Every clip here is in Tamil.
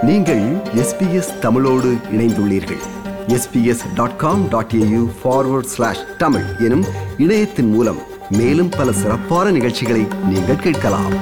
நீங்கள் எஸ்பிஎஸ் தமிழோடு இணைந்துள்ளீர்கள் SBS dot com dot AU forward slash Tamil எனும் இணையத்தின் மூலம் மேலும் பல சிறப்பான நிகழ்ச்சிகளை நீங்கள் கேட்கலாம்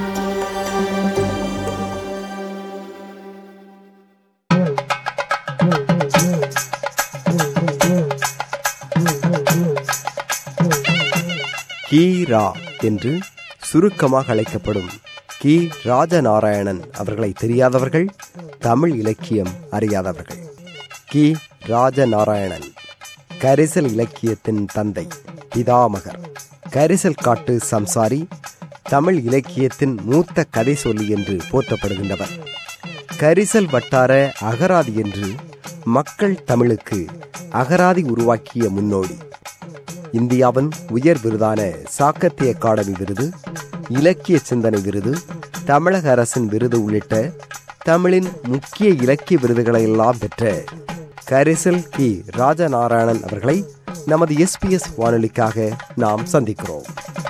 கீரா என்று சுருக்கமாக அழைக்கப்படும் கி ராஜநாராயணன் அவர்களை தெரியாதவர்கள் தமிழ் இலக்கியம் அறியாதவர்கள் கி ராஜநாராயணன் கரிசல் இலக்கியத்தின் தந்தை பிதாமகர் கரிசல் காட்டு சம்சாரி தமிழ் இலக்கியத்தின் மூத்த கதை சொல்லி என்று போற்றப்படுகின்றவர் கரிசல் வட்டார அகராதி என்று மக்கள் தமிழுக்கு அகராதி உருவாக்கிய முன்னோடி இந்தியாவின் உயர் விருதான சாக்கத்திய அகாடமி விருது இலக்கிய சிந்தனை விருது தமிழக அரசின் விருது உள்ளிட்ட தமிழின் முக்கிய இலக்கிய விருதுகளை எல்லாம் பெற்ற கரிசல் கி ராஜநாராயணன் அவர்களை நமது எஸ்பிஎஸ் வானொலிக்காக நாம் சந்திக்கிறோம்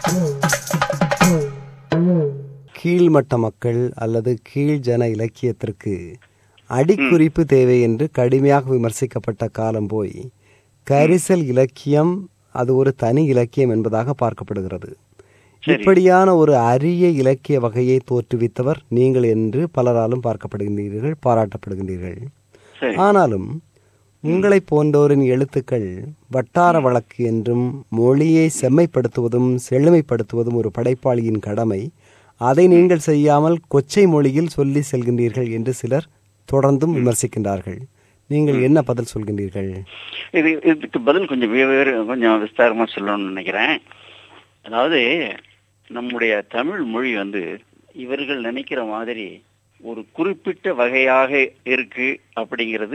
கீழ்மட்ட மக்கள் அல்லது கீழ் ஜன இலக்கியத்திற்கு அடிக்குறிப்பு தேவை என்று கடுமையாக விமர்சிக்கப்பட்ட காலம் போய் கரிசல் இலக்கியம் அது ஒரு தனி இலக்கியம் என்பதாக பார்க்கப்படுகிறது இப்படியான ஒரு அரிய இலக்கிய வகையை தோற்றுவித்தவர் நீங்கள் என்று பலராலும் பார்க்கப்படுகின்றீர்கள் பாராட்டப்படுகின்றீர்கள் சரி ஆனாலும் உங்களை போன்றோரின் எழுத்துக்கள் வட்டார வழக்கு என்றும் மொழியை செம்மைப்படுத்துவதும் செழுமைப்படுத்துவதும் ஒரு படைப்பாளியின் கடமை அதை நீங்கள் செய்யாமல் கொச்சை மொழியில் சொல்லி செல்கின்றீர்கள் என்று சிலர் தொடர்ந்தும் விமர்சிக்கின்றார்கள் நீங்கள் என்ன பதில் சொல்கின்றீர்கள் இது இதுக்கு பதில் கொஞ்சம் வேறு கொஞ்சம் விஸ்தாரமா சொல்லணும்னு நினைக்கிறேன் அதாவது நம்முடைய தமிழ் மொழி வந்து இவர்கள் நினைக்கிற மாதிரி ஒரு குறிப்பிட்ட வகையாக இருக்கு அப்படிங்கிறது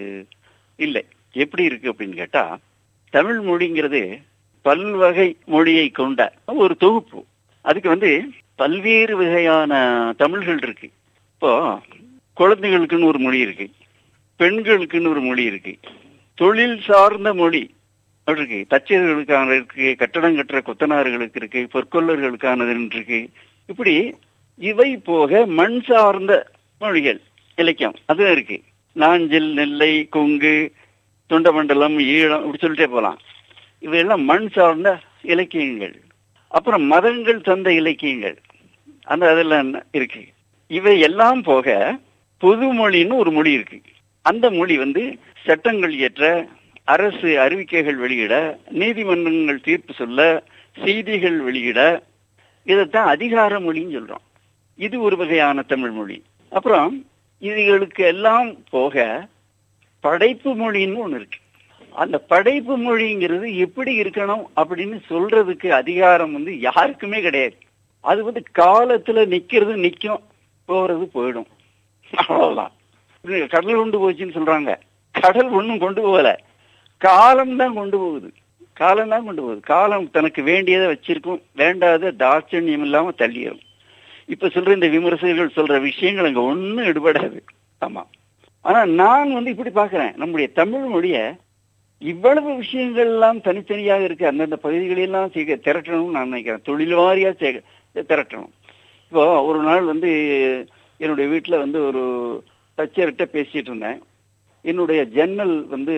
இல்லை எப்படி இருக்கு அப்படின்னு கேட்டா தமிழ் மொழிங்கிறது பல்வகை மொழியை கொண்ட ஒரு தொகுப்பு அதுக்கு வந்து பல்வேறு வகையான தமிழ்கள் இருக்கு இப்போ குழந்தைகளுக்குன்னு ஒரு மொழி இருக்கு பெண்களுக்குன்னு ஒரு மொழி இருக்கு தொழில் சார்ந்த மொழி அப்படி இருக்கு தச்சர்களுக்கான இருக்கு கட்டடம் கட்டுற கொத்தனார்களுக்கு இருக்கு பொற்கொள்ளர்களுக்கானது இருக்கு இப்படி இவை போக மண் சார்ந்த மொழிகள் இலக்கியம் அதுவும் இருக்கு நாஞ்சில் நெல்லை கொங்கு தொண்டமண்டலம் ஈழம் இப்படி சொல்லிட்டே போலாம் இவையெல்லாம் மண் சார்ந்த இலக்கியங்கள் அப்புறம் மதங்கள் தந்த இலக்கியங்கள் அந்த அதெல்லாம் இருக்கு இவை எல்லாம் போக பொது மொழின்னு ஒரு மொழி இருக்கு அந்த மொழி வந்து சட்டங்கள் இயற்ற அரசு அறிவிக்கைகள் வெளியிட நீதிமன்றங்கள் தீர்ப்பு சொல்ல செய்திகள் வெளியிட இதைத்தான் அதிகார மொழின்னு சொல்றோம் இது ஒரு வகையான தமிழ் மொழி அப்புறம் இதுகளுக்கு எல்லாம் போக படைப்பு மொழின்னு ஒண்ணு இருக்கு அந்த படைப்பு மொழிங்கிறது எப்படி இருக்கணும் அப்படின்னு சொல்றதுக்கு அதிகாரம் வந்து யாருக்குமே கிடையாது அது வந்து காலத்துல நிக்கிறது நிக்கும் போறது போயிடும் அவ்வளவுதான் இது கடல் கொண்டு போச்சுன்னு சொல்றாங்க கடல் ஒண்ணும் கொண்டு போகல காலம் தான் கொண்டு போகுது காலம் தான் கொண்டு போகுது காலம் தனக்கு வேண்டியதை வச்சிருக்கும் வேண்டாத தாட்சண்யம் இல்லாம தள்ளிடும் இப்ப சொல்ற இந்த விமர்சகர்கள் சொல்ற விஷயங்கள் அங்க ஒண்ணும் எடுபடாது ஆமா ஆனா நான் வந்து இப்படி பாக்குறேன் நம்முடைய தமிழ் மொழிய இவ்வளவு விஷயங்கள் எல்லாம் தனித்தனியாக இருக்கு அந்தந்த பகுதிகளெல்லாம் செய்ய திரட்டணும்னு நான் நினைக்கிறேன் தொழில் வாரியா செய்ய திரட்டணும் இப்போ ஒரு நாள் வந்து என்னுடைய வீட்டுல வந்து ஒரு தச்சர்கிட்ட பேசிட்டு இருந்தேன் என்னுடைய ஜன்னல் வந்து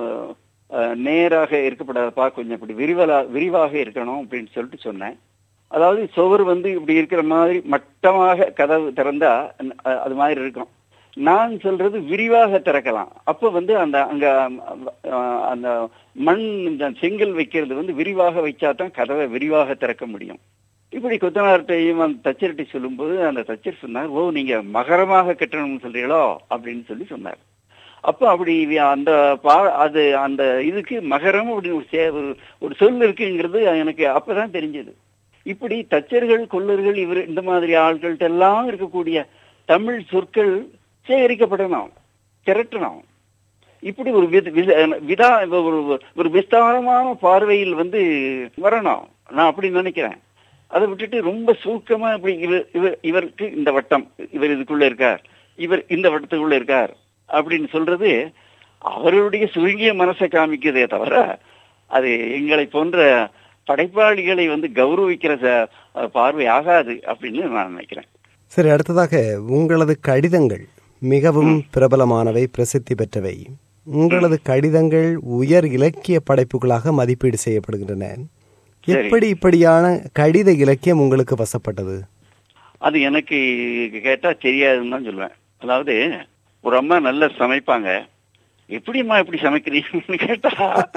அஹ், நேராக இருக்கப்படாதப்பா கொஞ்சம் இப்படி விரிவலா விரிவாக இருக்கணும் அப்படின்னு சொல்லிட்டு சொன்னேன் அதாவது சுவர் வந்து இப்படி இருக்கிற மாதிரி மட்டமாக கதவு திறந்தா அஹ், அது மாதிரி இருக்கும் நான் சொல்றது விரிவாக திறக்கலாம் அப்ப வந்து அந்த அங்க அஹ், அந்த மண் இந்த செங்கல் வைக்கிறது வந்து விரிவாக வைச்சா தான் கதவை விரிவாக திறக்க முடியும் இப்படி கொத்தனார்ட்டையும் அந்த தச்சர்கிட்ட சொல்லும்போது அந்த தச்சர் சொன்னார் ஓ நீங்க மகரமாக கட்டணும்னு சொல்றீங்களோ அப்படின்னு சொல்லி சொன்னார் அப்ப அப்படி வி- அந்த பா அது அந்த இதுக்கு மகரம் அப்படின்னு ஒரு சே- ஒரு- ஒரு சொல் இருக்குங்கிறது எனக்கு அப்பதான் தெரிஞ்சது இப்படி தச்சர்கள் கொல்லர்கள் இவர் இந்த மாதிரி ஆள்கள்ட்ட எல்லாம் இருக்கக்கூடிய தமிழ் சொற்கள் சேகரிக்கப்படணும் திரட்டணும் இப்படி ஒரு வித- வித- விதா ஒரு ஒரு விஸ்தாரமான பார்வையில் வந்து வரணும் நான் அப்படி நினைக்கிறேன் அதை விட்டுட்டு ரொம்ப சுருக்கமா இப்படி இவர் இவர் இவருக்கு இந்த வட்டம் இவர் இதுக்குள்ள இருக்கார் இவர் இந்த வட்டத்துக்குள்ள இருக்கார் அப்படின்னு சொல்றது அவருடைய சுருங்கிய மனசை காமிக்குதே தவிர அது எங்களை போன்ற படைப்பாளிகளை வந்து கௌரவிக்கிற ச- பார்வை ஆகாது அப்படின்னு நான் நினைக்கிறேன் சரி அடுத்ததாக உங்களது கடிதங்கள் மிகவும் பிரபலமானவை பிரசித்தி பெற்றவை உங்களது கடிதங்கள் உயர் இலக்கிய படைப்புகளாக மதிப்பீடு செய்யப்படுகின்றன எப்படி இப்படியான கடித இலக்கியம் உங்களுக்கு வசப்பட்டது அது எனக்கு கேட்டா தெரியாதுன்னு தான் சொல்லுவேன் அதாவது ஒரு அம்மா நல்லா சமைப்பாங்க எப்படிம்மா இப்படி சமைக்கிறீங்கன்னு கேட்டா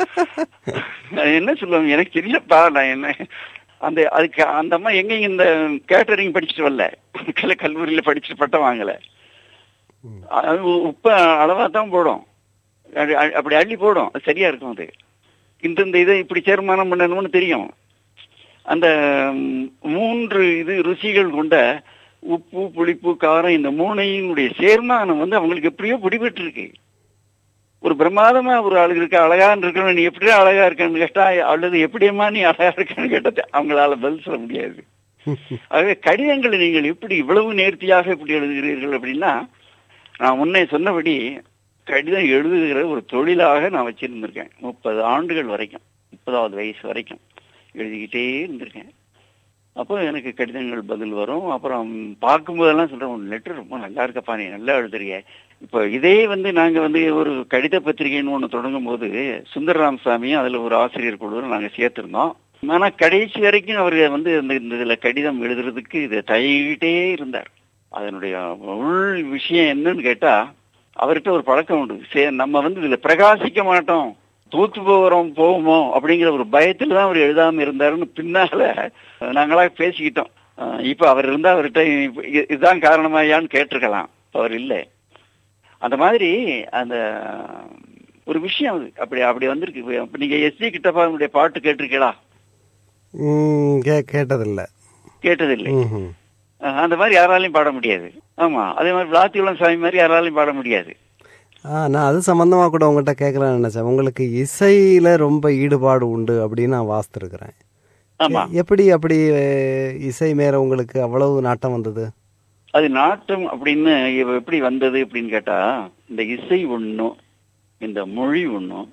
நான் என்ன சொல்லுவாங்க எனக்கு தெரியலப்பா நான் என்ன அந்த அதுக்கு அந்த அம்மா எங்கேயும் இந்த கேட்டரிங் படிச்சுட்டு வரல கல கல்லூரியில படிச்சுட்டு பட்டம் வாங்கல அது உப்ப அளவா தான் போடும் அப்படி- அப்படி அள்ளி போடும் அது சரியா இருக்கும் அது இந்த இந்த இதை இப்படி தீர்மானம் பண்ணணும்னு தெரியும் அந்த ம், மூன்று இது ருசிகள் கொண்ட உப்பு புளிப்பு காரம் இந்த மூணையினுடைய சேர்மானம் வந்து அவங்களுக்கு எப்படியோ பிடிபட்டு இருக்கு ஒரு பிரமாதமா ஒரு ஆளுக்கு இருக்க அழகான்னு இருக்கணும் நீ எப்படி அழகா இருக்கன்னு கேட்டா அல்லது எப்படியம்மா நீ அழகா இருக்கன்னு கேட்டா அவங்களால பதில் சொல்ல முடியாது ஆகவே கடிதங்களை நீங்கள் எப்படி இவ்வளவு நேர்த்தியாக இப்படி எழுதுகிறீர்கள் அப்படின்னா நான் முன்னே சொன்னபடி கடிதம் எழுதுகிற ஒரு தொழிலாக நான் வச்சிருந்திருக்கேன் முப்பது ஆண்டுகள் வரைக்கும் முப்பதாவது வயசு வரைக்கும் எழுதிக்கிட்டே இருந்திருக்கேன் அப்போ எனக்கு கடிதங்கள் பதில் வரும் அப்புறம் பார்க்கும்போதெல்லாம் சொல்றேன் உன் லெட்டர் ரொம்ப நல்லா இருக்கப்பா நீ நல்லா எழுதுறிய இப்போ இதே வந்து நாங்க வந்து ஒரு கடித பத்திரிகைன்னு ஒன்று தொடங்கும் போது சுந்தரராம் சாமியும் அதுல ஒரு ஆசிரியர் குழுவில் நாங்க சேர்த்திருந்தோம் ஆனா கடைசி வரைக்கும் அவர் வந்து இந்த இந்த இதுல கடிதம் எழுதுறதுக்கு இதை தயகிட்டே இருந்தார் அதனுடைய உள் விஷயம் என்னன்னு கேட்டா அவர்கிட்ட ஒரு பழக்கம் உண்டு சே நம்ம வந்து இதுல பிரகாசிக்க மாட்டோம் தூத்து போகிறோம் போவோமோ அப்படிங்கிற ஒரு பயத்துல தான் அவர் எழுதாம இருந்தாருன்னு பின்னால நாங்களா பேசிக்கிட்டோம் அஹ் இப்ப அவர் இருந்தா அவர்கிட்ட இப்ப இது- இதுதான் காரணமாயான்னு கேட்டிருக்கலாம் இப்ப அவர் இல்லை அந்த மாதிரி அந்த ஒரு விஷயம் அது அப்படி அப்படி வந்திருக்கு இப்ப நீங்க எஸ் சி கிட்டப்பாவுடைய பாட்டு கேட்டிருக்கீங்களா ம், கே- கேட்டதில்ல கேட்டதில்லை ம்ஹும். அஹ் அந்த மாதிரி யாராலையும் பாட முடியாது ஆமா அதே மாதிரி விளாத்தியுள்ளம் சாமி மாதிரி யாராலையும் பாட முடியாது ஆ நான் அது சம்பந்தமா கூட உங்கள்கிட்ட கேட்கலாம்னு நினைச்சேன் உங்களுக்கு இசையில ரொம்ப ஈடுபாடு உண்டு அப்படின்னு நான் வாசித்திருக்கிறேன் ஆமா எப்படி அப்படி அஹ், இசை மேல உங்களுக்கு அவ்வளவு நாட்டம் வந்தது அது நாட்டம் அப்படின்னு இவ எப்படி வந்தது அப்படின்னு கேட்டா இந்த இசை ஒண்ணும் இந்த மொழி ஒண்ணும்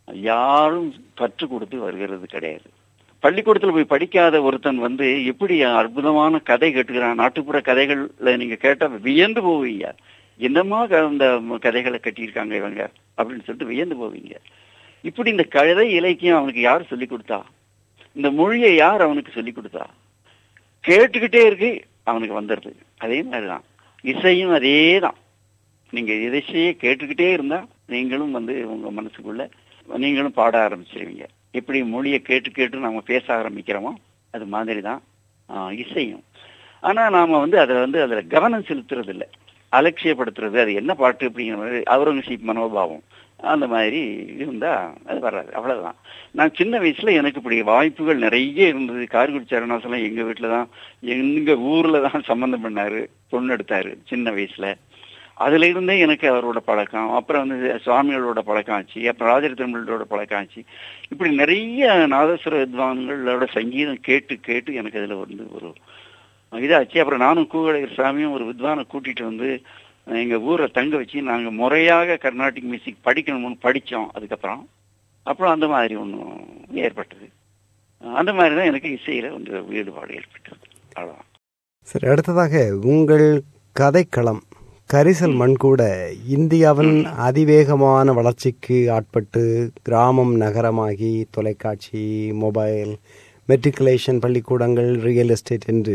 யாரும் கற்றுக் கொடுத்து வருகிறது கிடையாது பள்ளிக்கூடத்துல போய் படிக்காத ஒருத்தன் வந்து எப்படி அற்புதமான கதை கேட்டுக்கிறான் நாட்டுப்புற கதைகள்ல நீங்க கேட்டா வியந்து போவீங்க என்னமா க- இந்த கதைகளை கட்டியிருக்காங்க இவங்க அப்படின்னு சொல்லிட்டு வியந்து போவீங்க இப்படி இந்த கதை இலக்கியம் அவனுக்கு யார் சொல்லி கொடுத்தா இந்த மொழியை யார் அவனுக்கு சொல்லி கொடுத்தா கேட்டுக்கிட்டே இருக்கு அவனுக்கு வந்துடுது அதே மாதிரிதான் இசையும் அதே தான் நீங்க இசையே கேட்டுக்கிட்டே இருந்தா நீங்களும் வந்து உங்க மனசுக்குள்ள நீங்களும் பாட ஆரம்பிச்சிருவீங்க எப்படி மொழியை கேட்டு கேட்டு நாம பேச ஆரம்பிக்கிறோமோ அது மாதிரி தான் இசையும் ஆனா நாம வந்து அதை வந்து அதுல கவனம் செலுத்துறது இல்ல அலட்சியப்படுத்துறது அது என்ன பாட்டு அப்படிங்கிற மாதிரி அவுரங்கசீப் மனோபாவம் அந்த மாதிரி இருந்தா அது வராது அவ்வளவுதான் நான் சின்ன வயசுல எனக்கு இப்படி வாய்ப்புகள் நிறைய இருந்தது கார்குடி சரணாசலம் எங்க வீட்டுல தான் எங்க ஊர்ல தான் சம்பந்தம் பண்ணாரு பொண்ணு எடுத்தாரு சின்ன வயசுல அதுல இருந்தே எனக்கு அவரோட பழக்கம் அப்புறம் வந்து சுவாமிகளோட பழக்கம் ஆச்சு அப்புறம் ராஜர் திருமலோட பழக்கம் ஆச்சு இப்படி நிறைய நாதஸ்வர வித்வான்களோட சங்கீதம் கேட்டு கேட்டு எனக்கு அதுல வந்து ஒரு இதாச்சு அப்புறம் நானும் கூகடையர் சாமியும் ஒரு வித்வானை கூட்டிட்டு வந்து எங்க ஊரை தங்க வச்சு நாங்க முறையாக கர்நாடிக் மியூசிக் படிக்கணும்னு படிச்சோம் அதுக்கப்புறம் அப்புறம் அந்த மாதிரி ஒன்றும் ஏற்பட்டது அந்த மாதிரி தான் எனக்கு இசையில வந்து ஈடுபாடு ஏற்பட்டது அவ்வளவுதான் சரி அடுத்ததாக உங்கள் கதைக்களம் கரிசல் மண் கூட இந்தியாவின் அதிவேகமான வளர்ச்சிக்கு ஆட்பட்டு கிராமம் நகரமாகி தொலைக்காட்சி மொபைல் மெட்ரிகுலேஷன் பள்ளிக்கூடங்கள் ரியல் எஸ்டேட் என்று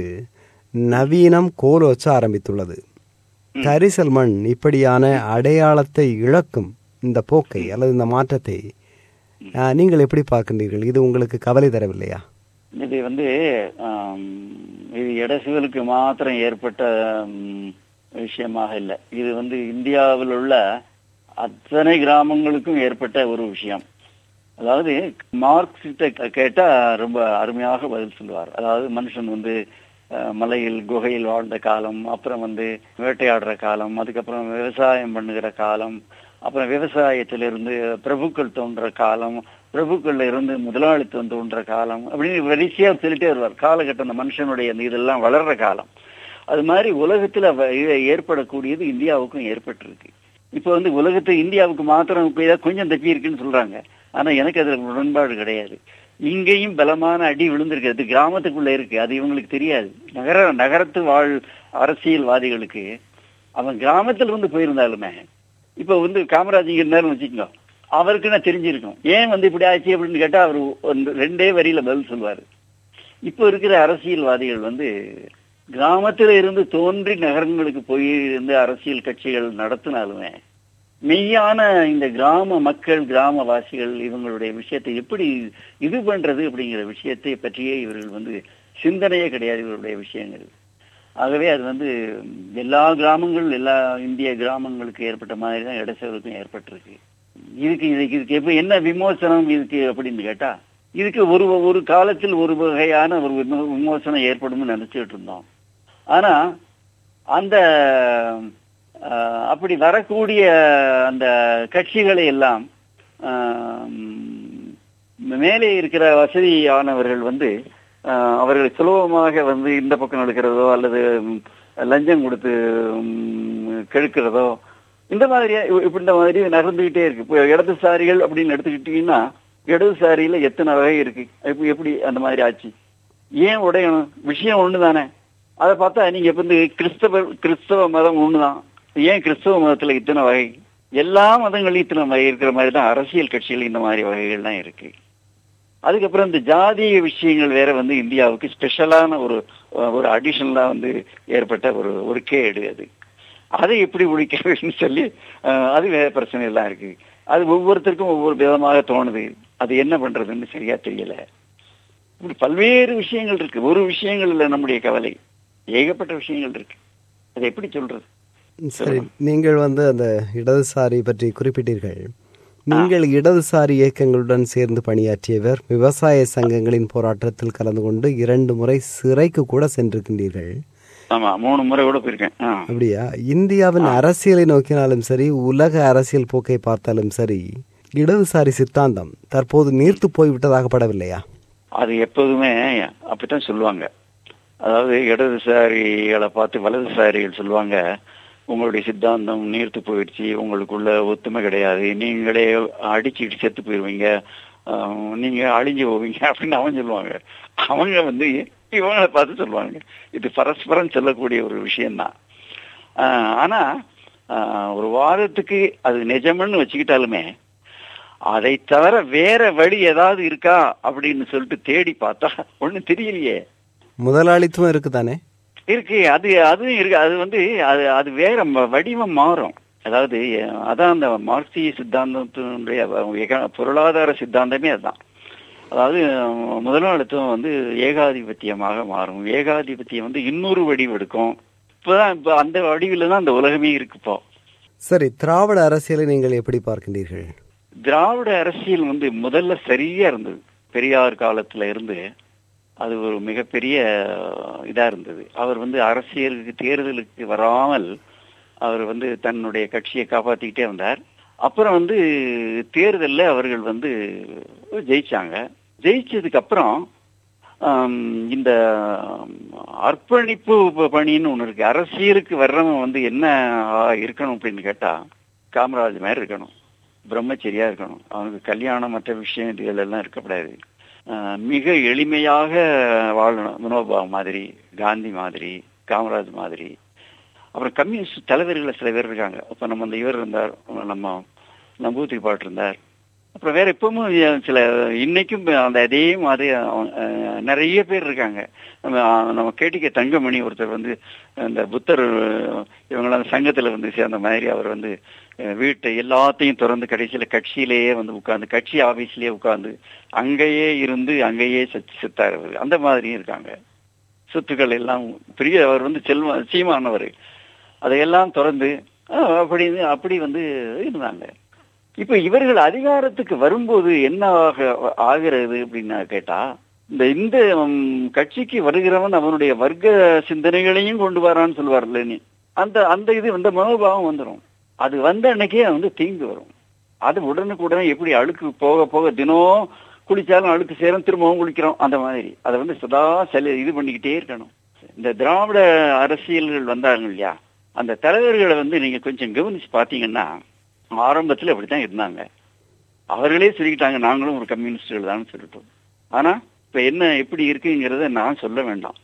நவீனம் கோலோச்ச ஆரம்பித்துள்ளது கரிசல் மண் இப்படியான அடையாளத்தை இழக்கும் இந்த போக்கை அல்லது இந்த மாற்றத்தை ஆஹ், நீங்கள் எப்படி பார்க்கின்றீர்கள் இது உங்களுக்கு கவலை தரவில்லையா இது வந்து ஆம், இது இடசுகளுக்கு மாத்திரம் ஏற்பட்ட ம், விஷயமாக இல்லை இது வந்து இந்தியாவில் உள்ள அத்தனை கிராமங்களுக்கும் ஏற்பட்ட ஒரு விஷயம் அதாவது மார்க்ஸ் கிட்ட கேட்டா ரொம்ப அருமையாக பதில் சொல்லுவார் அதாவது மனுஷன் வந்து அஹ், மலையில் குகையில் வாழ்ந்த காலம் அப்புறம் வந்து வேட்டையாடுற காலம் அதுக்கப்புறம் விவசாயம் பண்ணுகிற காலம் அப்புறம் விவசாயத்திலிருந்து பிரபுக்கள் தோன்ற காலம் பிரபுக்கள்ல இருந்து முதலாளித்துவம் தோன்ற காலம் அப்படின்னு வரிசையா சொல்லிட்டே வருவார் காலகட்டம் அந்த மனுஷனுடைய அந்த இதெல்லாம் வளர்ற காலம் அது மாதிரி உலகத்துல வ- இ- ஏற்படக்கூடியது இந்தியாவுக்கும் ஏற்பட்டிருக்கு இப்போ வந்து உலகத்து இந்தியாவுக்கு மாத்திரம் இப்ப ஏதாவது கொஞ்சம் தப்பி இருக்குன்னு சொல்றாங்க ஆனா எனக்கு அதுல உடன்பாடு கிடையாது இங்கேயும் பலமான அடி விழுந்திருக்கு அது கிராமத்துக்குள்ள இருக்கு அது இவங்களுக்கு தெரியாது நகர நகரத்து வாழ் அரசியல்வாதிகளுக்கு அவன் கிராமத்துல இருந்து போயிருந்தாலுமே இப்ப வந்து காமராஜ் இங்க இருந்தாலும் வச்சுக்கோங்க அவருக்கு நான் தெரிஞ்சிருக்கும் ஏன் வந்து இப்படி ஆச்சு அப்படின்னு கேட்டா அவர் ஒரு ரெண்டே வரியில பதில் சொல்லுவாரு இப்ப இருக்கிற அரசியல்வாதிகள் வந்து கிராமத்துல இருந்து தோன்றி நகரங்களுக்கு போய் இருந்து அரசியல் கட்சிகள் நடத்தினாலுமே மெய்யான இந்த கிராம மக்கள் கிராமவாசிகள் இவங்களுடைய விஷயத்தை எப்படி இது பண்றது அப்படிங்கிற விஷயத்தை பற்றியே இவர்கள் வந்து சிந்தனையே கிடையாது இவருடைய விஷயங்கள் ஆகவே அது வந்து எல்லா கிராமங்கள் எல்லா இந்திய கிராமங்களுக்கு ஏற்பட்ட மாதிரி தான் இடசேவருக்கும் ஏற்பட்டிருக்கு இதுக்கு இதுக்கு இதுக்கு எப்ப என்ன விமோசனம் இதுக்கு அப்படின்னு கேட்டா இதுக்கு ஒரு ஒரு காலத்தில் ஒரு வகையான ஒரு விமோ- விமோசனம் ஏற்படும்னு நினைச்சிட்டு இருந்தோம் ஆனா அந்த ஆஹ், அப்படி வரக்கூடிய அந்த கட்சிகளை எல்லாம் ஆஹ், மேலே இருக்கிற வசதியானவர்கள் வந்து ஆஹ், அவர்கள் சுலபமாக வந்து இந்த பக்கம் நடக்கிறதோ அல்லது ம், லஞ்சம் கொடுத்து ம், கெடுக்கிறதோ இந்த மாதிரி இப்படி இந்த மாதிரி நகர்ந்துகிட்டே இருக்கு இப்போ இடதுசாரிகள் அப்படின்னு எடுத்துக்கிட்டீங்கன்னா இடதுசாரியில எத்தனை வகை இருக்கு இப்ப எப்படி அந்த மாதிரி ஆச்சு ஏன் உடையணும் விஷயம் ஒண்ணுதானே அதை பார்த்தா நீங்க இப்ப வந்து கிறிஸ்தவ கிறிஸ்தவ மதம் ஒண்ணுதான் ஏன் கிறிஸ்தவ மதத்துல இத்தனை வகை எல்லா மதங்களையும் இத்தனை வகை இருக்கிற மாதிரி தான் அரசியல் கட்சிகள் இந்த மாதிரி வகைகள்லாம் இருக்கு அதுக்கப்புறம் இந்த ஜாதிய விஷயங்கள் வேற வந்து இந்தியாவுக்கு ஸ்பெஷலான ஒரு ஒரு அடிஷனலா வந்து ஏற்பட்ட ஒரு ஒரு கேடு அது அதை எப்படி ஒழிக்க வேண்டும் சொல்லி அஹ், அது வேற பிரச்சனை எல்லாம் இருக்கு அது ஒவ்வொருத்தருக்கும் ஒவ்வொரு விதமாக தோணுது அது என்ன பண்றதுன்னு சரியா தெரியல இப்படி பல்வேறு விஷயங்கள் இருக்கு ஒரு விஷயங்கள் இல்ல நம்முடைய கவலை ஏகப்பட்ட விஷயங்கள் இருக்கு அதை எப்படி சொல்றது சரி நீங்கள் வந்து அந்த இடதுசாரி பற்றி குறிப்பிட்டீர்கள் நீங்கள் இடதுசாரி இயக்கங்களுடன் சேர்ந்து பணியாற்றியவர் விவசாய சங்கங்களின் போராட்டத்தில் கலந்து கொண்டு இரண்டு முறை சிறைக்கு கூட சென்றிருக்கின்றீர்கள் ஆமா மூணு முறை கூட போயிருக்கேன் ஆ. அப்படியா இந்தியாவின் அரசியலை நோக்கினாலும் சரி உலக அரசியல் போக்கை பார்த்தாலும் சரி இடதுசாரி சித்தாந்தம் தற்போது நீர்த்து போய்விட்டதாக படவில்லையா அது எப்போதுமே அப்படித்தான் சொல்லுவாங்க அதாவது இடதுசாரிகளை பார்த்து வலதுசாரிகள் சொல்லுவாங்க உங்களுடைய சித்தாந்தம் நீர்த்து போயிடுச்சு உங்களுக்குள்ள ஒத்துமை கிடையாது நீங்களே அடிச்சுட்டு செத்து போயிருவீங்க ஆஹ், நீங்க அழிஞ்சு போவீங்க அப்படின்னு அவன் சொல்லுவாங்க அவங்க வந்து இவங்களை பார்த்து சொல்லுவாங்க இது பரஸ்பரம் சொல்லக்கூடிய ஒரு விஷயம்தான் ஆஹ், ஆனா ஆஹ், ஒரு வாதத்துக்கு அது நிஜம்னு வச்சுக்கிட்டாலுமே அதை தவிர வேற வழி ஏதாவது இருக்கா அப்படின்னு சொல்லிட்டு தேடி பார்த்தா ஒண்ணும் தெரியலையே முதலாளித்துவம் இருக்குதானே இருக்கு அது அதுவும் இருக்கு அது வந்து அது அது வேற ம- வடிவம் மாறும் அதாவது அஹ், அதான் அந்த மார்க்சிய சித்தாந்தத்தினுடைய எக- பொருளாதார சித்தாந்தமே அதுதான் அதாவது அஹ், முதலாளித்துவம் வந்து ஏகாதிபத்தியமாக மாறும் ஏகாதிபத்தியம் வந்து இன்னொரு வடிவெடுக்கும் இப்பதான் இப்ப அந்த வடிவில தான் அந்த உலகமே இருக்கு இப்போ சரி திராவிட அரசியலை நீங்கள் எப்படி பார்க்கின்றீர்கள் திராவிட அரசியல் வந்து முதல்ல சரியா இருந்தது பெரியார் காலத்துல இருந்து அது ஒரு மிகப்பெரிய இதா இருந்தது அவர் வந்து அரசியலுக்கு தேர்தலுக்கு வராமல் அவர் வந்து தன்னுடைய கட்சியை காப்பாத்திக்கிட்டே வந்தார் அப்புறம் வந்து தேர்தல்ல அவர்கள் வந்து ஜெயிச்சாங்க ஜெயிச்சதுக்கு அப்புறம் ஆம், இந்த அர்ப்பணிப்பு ப- பணின்னு ஒண்ணு இருக்கு அரசியலுக்கு வர்றவன் வந்து என்ன ஆ, இருக்கணும் அப்படின்னு கேட்டா காமராஜ் மாதிரி இருக்கணும் பிரம்மச்சரியா இருக்கணும் அவனுக்கு கல்யாணம் மற்ற விஷயம் இதுகள் எல்லாம் இருக்கக்கூடாது ஆஹ் மிக எளிமையாக வாழணும் வினோபா மாதிரி காந்தி மாதிரி காமராஜ் மாதிரி அப்புறம் கம்யூனிஸ்ட் தலைவர்கள் சில பேர் இருக்காங்க அப்ப நம்ம அந்த இவர் இருந்தார் நம்ம நம்பூத்திரி பாட்டு இருந்தார் அப்புறம் வேற இப்பவும் சில இன்னைக்கும் அந்த அதே மாதிரி அஹ், நிறைய பேர் இருக்காங்க நம்ம நம்ம கேட்டிக்க தங்கமணி ஒருத்தர் வந்து இந்த புத்தர் இவங்களாம் சங்கத்துல வந்து சேர்ந்த மாதிரி அவர் வந்து அஹ், வீட்டை எல்லாத்தையும் திறந்து கடைசியில கட்சியிலேயே வந்து உட்கார்ந்து கட்சி ஆபீஸ்லயே உட்கார்ந்து அங்கேயே இருந்து அங்கேயே செத்து செத்தார் அவரு. அந்த மாதிரியும் இருக்காங்க சொத்துக்கள் எல்லாம் பெரிய அவர் வந்து செல்வ சீமானவர் அதையெல்லாம் திறந்து அஹ், அப்படி அப்படி வந்து இருந்தாங்க இப்ப இவர்கள் அதிகாரத்துக்கு வரும்போது என்ன ஆக ஆகிறது அப்படின்னு கேட்டா இந்த இந்த ம், கட்சிக்கு வருகிறவன் அவனுடைய வர்க்க சிந்தனைகளையும் கொண்டு வரான்னு சொல்லுவார் லெனின் அந்த அந்த இது அந்த மனோபாவம் வந்துடும் அது வந்த அன்னைக்கே வந்து தீங்கு வரும் அது உடனுக்குடனே எப்படி அழுக்கு போக போக தினம் குளிச்சாலும் அழுக்கு சேரும் திரும்பவும் குளிக்கிறோம் அந்த மாதிரி அதை வந்து சதா செல இது பண்ணிக்கிட்டே இருக்கணும் இந்த திராவிட அரசியல்கள் வந்தாங்க இல்லையா அந்த தலைவர்களை வந்து நீங்க கொஞ்சம் கவனிச்சு பாத்தீங்கன்னா ஆரம்பத்துல அப்படித்தான் இருந்தாங்க அவர்களே சொல்லிக்கிட்டாங்க நாங்களும் ஒரு கம்யூனிஸ்டுகள் தான் சொல்லிட்டோம் ஆனா இப்ப என்ன எப்படி இருக்குங்கிறத நான் சொல்ல வேண்டாம்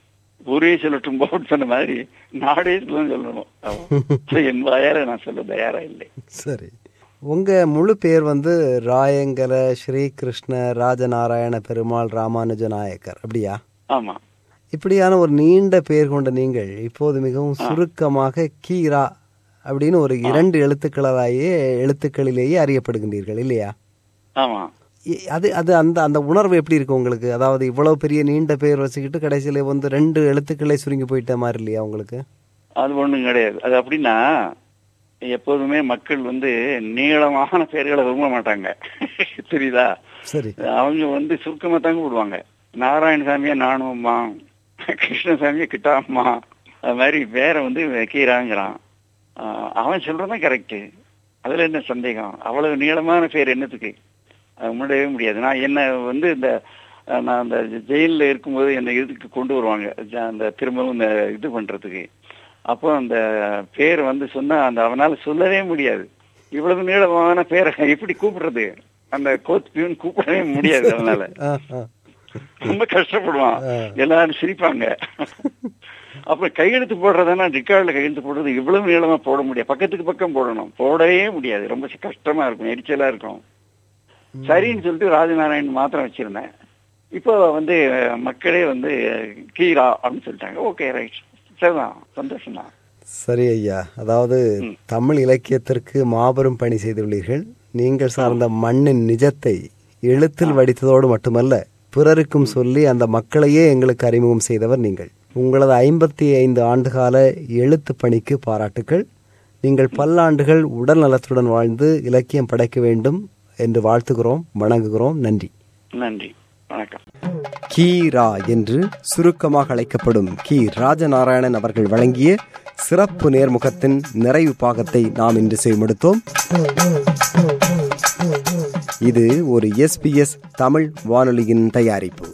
ஊரே சொல்லட்டும் போட்டு சொன்ன மாதிரி நாடே சொல்ல சொல்லணும் ஆமா. என் வாயார நான் சொல்ல தயாரா இல்லை சரி உங்க முழு பேர் வந்து ராயங்கர ஸ்ரீகிருஷ்ண ராஜநாராயண பெருமாள் ராமானுஜ நாயக்கர் அப்படியா ஆமா இப்படியான ஒரு நீண்ட பெயர் கொண்ட நீங்கள் இப்போது மிகவும் சுருக்கமாக கீரா அப்படின்னு ஒரு இரண்டு எழுத்துக்களாலேயே எழுத்துக்களிலேயே அறியப்படுகின்றீர்கள் இல்லையா ஆமா இ- அது அது அந்த அந்த உணர்வு எப்படி இருக்கு உங்களுக்கு அதாவது இவ்வளவு பெரிய நீண்ட பெயர் வச்சுக்கிட்டு கடைசியில வந்து ரெண்டு எழுத்துக்களே சுருங்கி போயிட்ட மாதிரி இல்லையா உங்களுக்கு அது ஒண்ணும் கிடையாது அது அப்படின்னா எப்போதுமே மக்கள் வந்து நீளமான பெயர்களை விரும்ப மாட்டாங்க தெரியுதா சரி அவங்க வந்து சுருக்கமா தாங்க போடுவாங்க நாராயணசாமியா நானும்மா கிருஷ்ணசாமியா கிட்டாம்மா அது மாதிரி வேற வந்து கீராங்கிறான் ஆஹ் அவன் சொல்றதான் கரெக்ட் அதுல என்ன சந்தேகம் அவ்வளவு நீளமான பேர் என்னத்துக்கு அது முடியவே முடியாது நான் என்ன வந்து இந்த அஹ், நான் அந்த ஜெயிலில் இருக்கும்போது என்னை இதுக்கு கொண்டு வருவாங்க ஜ- அந்த திரும்பவும் இந்த இது பண்றதுக்கு அப்போ அந்த பேர் வந்து சொன்னா அந்த அவனால சொல்லவே முடியாது இவ்வளவு நீளமான பேரை எப்படி கூப்பிடுறது அந்த கோத் பியூன் கூப்பிடவே முடியாது அவனால ஆ, ஆ. ரொம்ப கஷ்டப்படுவான் ஆ. எல்லாரும் சிரிப்பாங்க அப்ப கையெழுத்து போடுறதுன்னா ரெக்கார்ட்ல கையெழுத்து போடுறது இவ்வளவு நீளமா போட முடியாது பக்கத்துக்கு பக்கம் போடணும் போடவே முடியாது ரொம்ப கஷ்டமா இருக்கும் எரிச்சலா இருக்கும் சரின்னு சொல்லிட்டு ராஜநாராயணன் மாத்திரம் வச்சிருந்தேன் இப்போ வந்து மக்களே வந்து கீரா அப்படின்னு சொல்லிட்டாங்க ஓகே ரைட் சரிதான் சந்தோஷம் தான் சரி ஐயா அதாவது தமிழ் இலக்கியத்திற்கு மாபெரும் பணி செய்துள்ளீர்கள் நீங்கள் சார்ந்த மண்ணின் நிஜத்தை எழுத்தில் வடித்ததோடு மட்டுமல்ல பிறருக்கும் சொல்லி அந்த மக்களையே எங்களுக்கு அறிமுகம் செய்தவர் நீங்கள் உங்களது ஐம்பத்தி ஐந்து ஆண்டுகால எழுத்து பணிக்கு பாராட்டுக்கள் நீங்கள் பல்லாண்டுகள் உடல் நலத்துடன் வாழ்ந்து இலக்கியம் படைக்க வேண்டும் என்று வாழ்த்துகிறோம் வணங்குகிறோம் நன்றி நன்றி வணக்கம் கீரா என்று சுருக்கமாக அழைக்கப்படும் கி ராஜநாராயணன் அவர்கள் வழங்கிய சிறப்பு நேர்முகத்தின் நிறைவு பாகத்தை நாம் இன்று செய்மடுத்தோம் இது ஒரு எஸ்பிஎஸ் தமிழ் வானொலியின் தயாரிப்பு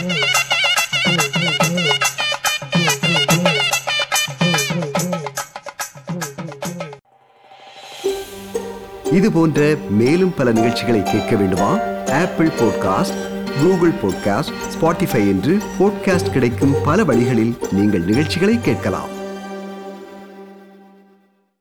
இது போன்ற மேலும் பல நிகழ்ச்சிகளை கேட்க வேண்டுமா Apple podcast Google podcast Spotify என்று பாட்காஸ்ட் கிடைக்கும் பல வழிகளில் நீங்கள் நிகழ்ச்சிகளை கேட்கலாம்